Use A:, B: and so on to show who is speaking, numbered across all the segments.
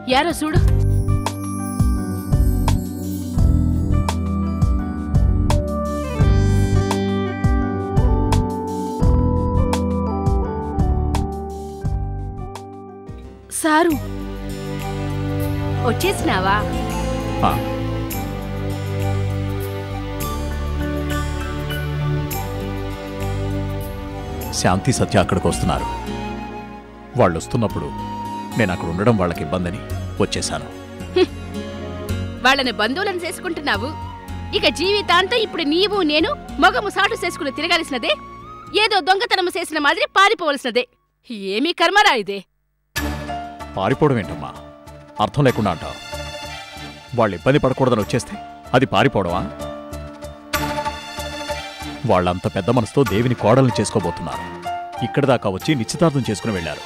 A: arrow చూడు sir వచ్చేసినావా
B: ఆ, శాంతి సత్య అక్కడికి వస్తున్నారు వాళ్ళు వస్తున్నప్పుడు నేను అక్కడ ఉండడం వాళ్ళకి ఇబ్బందని వచ్చేశాను
A: వాళ్ళని బంధువులను చేసుకుంటున్నావు ఇక జీవితాంతం ఇప్పుడు నీవు నేను మొగము సాటు చేసుకుని తిరగాల్సినదే ఏదో దొంగతనం చేసిన మాదిరి పారిపోవలసినదే ఏమీ కర్మరా ఇదే
B: పారిపోవడం ఏంటమ్మా అర్థం లేకుండా అంటావు వాళ్ళు ఇబ్బంది పడకూడదని వచ్చేస్తే అది పారిపోవడమా వాళ్ళంత పెద్ద మనసుతో దేవిని కోడల్ని చేసుకోబోతున్నారు ఇక్కడి దాకా వచ్చి నిశ్చితార్థం చేసుకుని వెళ్ళారు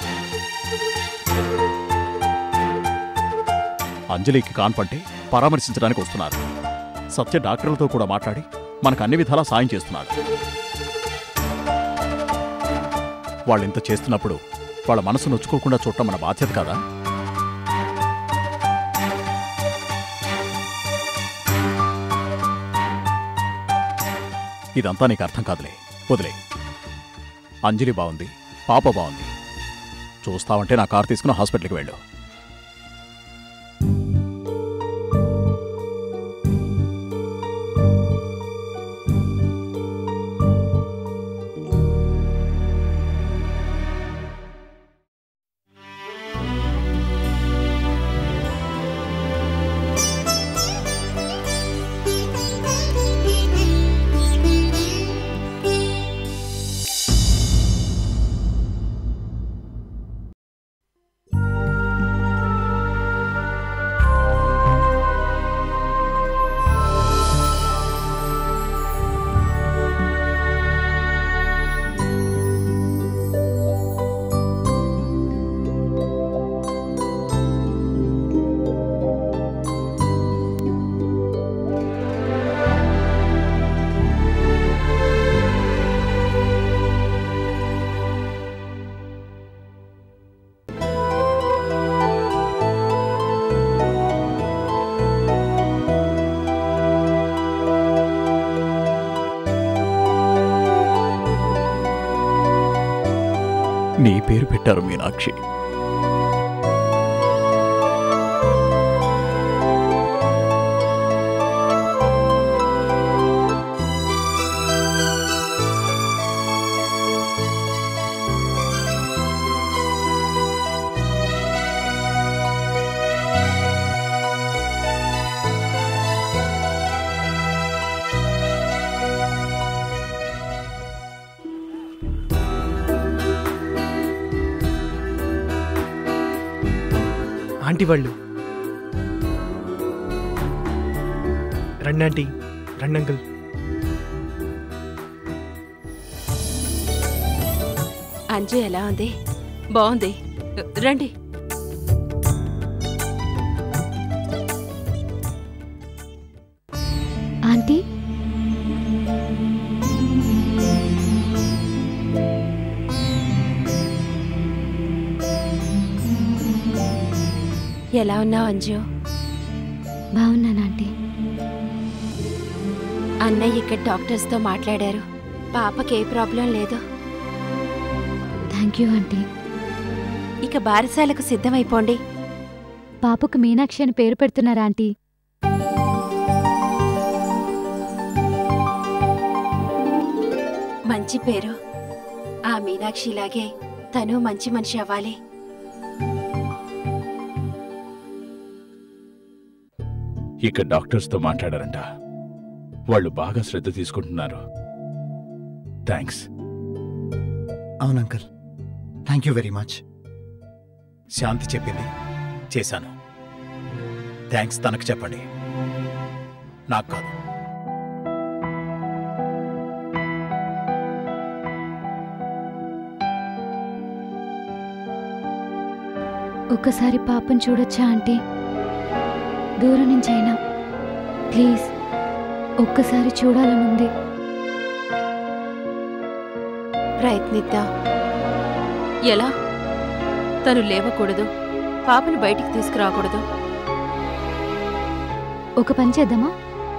B: అంజలికి కాన్పంటే పరామర్శించడానికి వస్తున్నారు సత్య డాక్టర్లతో కూడా మాట్లాడి మనకు అన్ని విధాలా సాయం చేస్తున్నాడు వాళ్ళింత చేస్తున్నప్పుడు వాళ్ళ మనసు నొచ్చుకోకుండా చూడటం మన బాధ్యత కదా ఇదంతా నీకు అర్థం కాదులే వదిలే అంజలి బాగుంది పాప బాగుంది చూస్తావంటే నా కారు తీసుకుని హాస్పిటల్కి వెళ్ళు నీ పేరు పెట్టారు మీనాక్షి
C: ఆంటీ వాళ్ళు రండి ఆంటీ రండి అంకుల్
A: అంజు ఎలా ఉంది బాగుంది రండి
D: ఆంటీ
A: ఎలా ఉన్నావు అంజు
D: బాగున్నాను ఆంటీ
A: అన్నయ్య ఇక్కడ డాక్టర్స్తో మాట్లాడారు పాపకి ఏ ప్రాబ్లం లేదు
D: థ్యాంక్ యూ ఆంటీ
A: ఇక బారసాలకు సిద్ధమైపోండి
D: పాపకు మీనాక్షి అని పేరు పెడుతున్నారా ఆంటీ
A: మంచి పేరు ఆ మీనాక్షిలాగే తను మంచి మనిషి అవ్వాలి
E: ఇక డాక్టర్స్తో మాట్లాడారంట వాళ్ళు బాగా శ్రద్ధ తీసుకుంటున్నారు థ్యాంక్స్
F: అవును uncle thank you very much
B: Shanti చెప్పింది చేశాను థ్యాంక్స్ తనకు చెప్పండి నాకు కాదు
D: ఒక్కసారి పాపను చూడొచ్చా ఆంటీ దూరం నుంచి అయినా ప్లీజ్ ఒక్కసారి చూడాలనుంది
A: ప్రయత్నిద్దాం ఎలా తను లేవకూడదు
G: పాపని బయటికి తీసుకురాకూడదు
D: ఒక పని చేద్దామా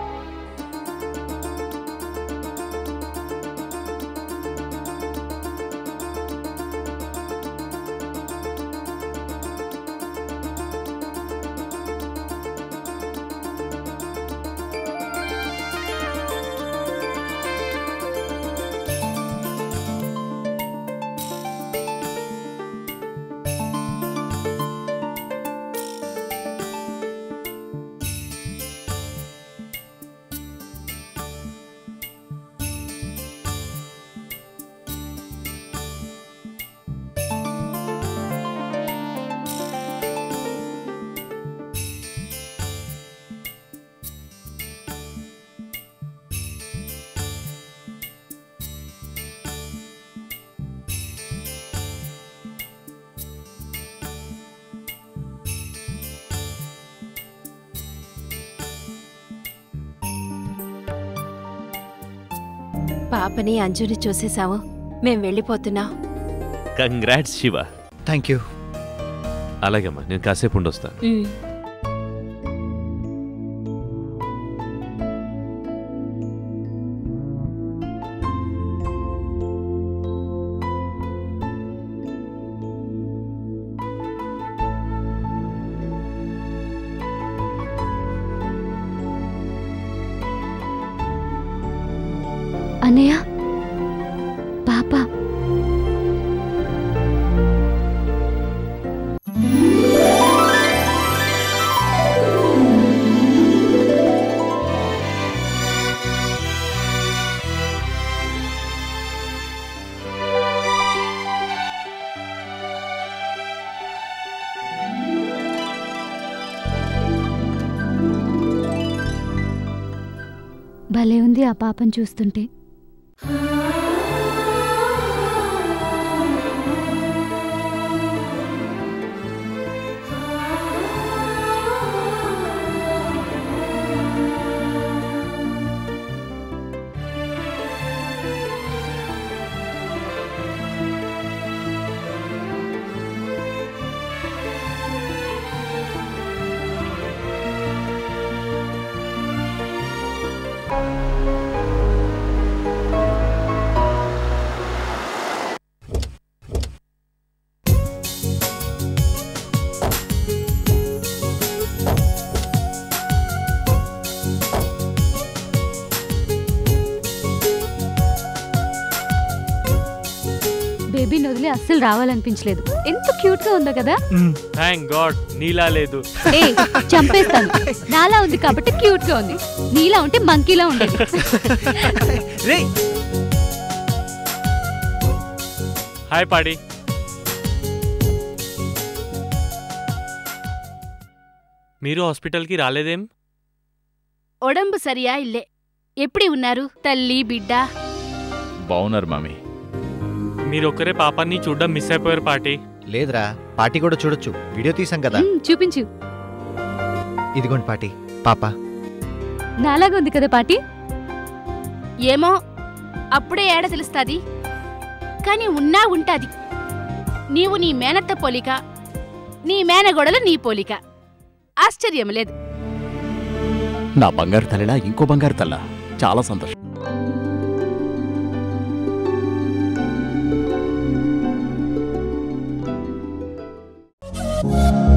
G: పాపని అంజుని చూసేశాము మేం వెళ్ళిపోతున్నాం
H: కంగ్రాట్స్ శివ
F: థ్యాంక్ యూ
H: అలాగేమ్మా నేను కాసేపు ఉండొస్తాను
D: అన్నయ్య పాప భలే ఉంది ఆ పాపను చూస్తుంటే బేబీని వదిలి అస్సలు రావాలనిపించలేదు ఎంత క్యూట్ గా ఉందో కదా
I: థ్యాంక్ గాడ్ నీలా లేదు
D: ఏ చంపేస్తాను నాలా ఉంది కాబట్టి క్యూట్ గా ఉంది నీలా ఉంటే మంకీలా ఉండేది
C: రేయ్
I: హాయ్ పాడి మీరు హాస్పిటల్కి రాలేదేం
A: ఒడంబు సరియా ఇల్లే ఎప్పుడు ఉన్నారు తల్లి బిడ్డ
E: బాగున్నారు మామి
I: మీరు ఒక్కరే పాపాన్ని చూడడం మిస్ అయిపోయారు పాటి
J: లేదురా పార్టీ కూడా చూడొచ్చు వీడియో తీసాం కదా
D: మ్, చూపించు
J: ఇదిగోండి పార్టీ పాప
D: నాలాగా ఉంది కదా పాటి
A: ఏమో అప్పుడే ఏడ తెలుస్తాది కాని ఉన్నా ఉంటాది నీవు నీ మేనత్త పోలిక నీ మేనగొడలు నీ పోలిక ఆశ్చర్యం లేదు
B: నా బంగారు తల్లిలా ఇంకో బంగారు తల్ల చాలా సంతోషం
J: ఆ